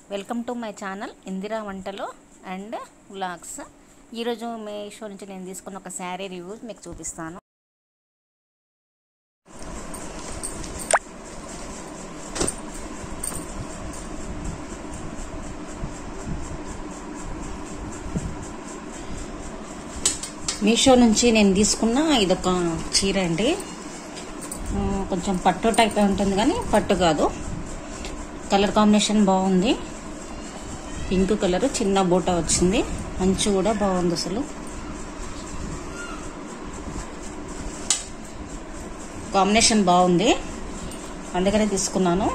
welcome to my channel Indira వంటలు and vlogs ఈరోజు మీషో నుంచి నేను తీసుకున్న ఒక శారీ రివ్యూ మీకు చూపిస్తాను మీషో నుంచి నేను తీసుకున్న ఇదొక చీర అండి ఆ, కొంచెం పట్టు టైప్ ఉంటుంది కానీ పట్టు కాదు కలర్ కాంబినేషన్ బాగుంది పింక్ కలర్ చిన్న బూట వచ్చింది మంచు కూడా బాగుంది అసలు కాంబినేషన్ బాగుంది అందుకనే తీసుకున్నాను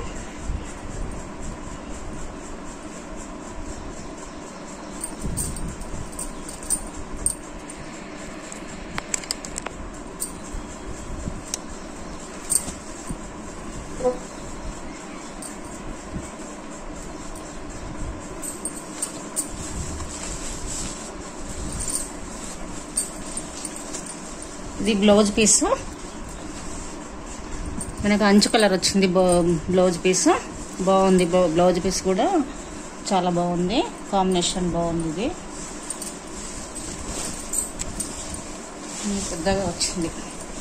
ఇది బ్లౌజ్ పీస్ మనకు అంచు కలర్ వచ్చింది బో- బ్లౌజ్ పీస్ బాగుంది బ్లౌ- బ్లౌజ్ పీస్ కూడా చాలా బాగుంది కాంబినేషన్ బాగుంది ఇది ఉమ్, పెద్దగా వచ్చింది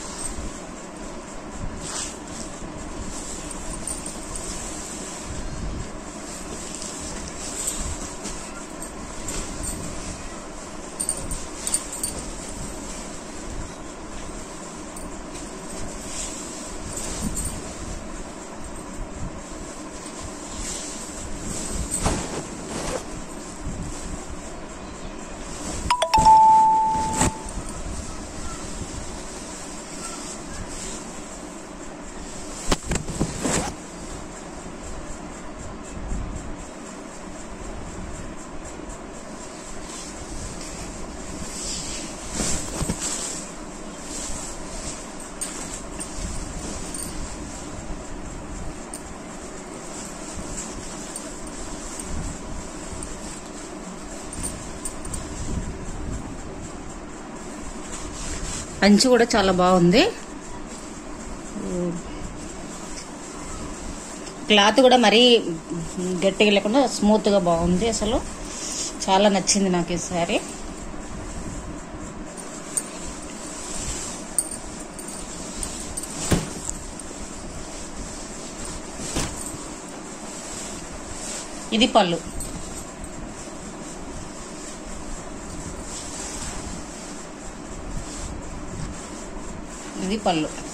అంచు కూడా చాలా బాగుంది క్లాత్ కూడా మరీ గట్టిగా లేకుండా స్మూత్గా బాగుంది అసలు చాలా నచ్చింది నాకు ఈ సారీ ఇది పళ్ళు ఇది పళ్ళు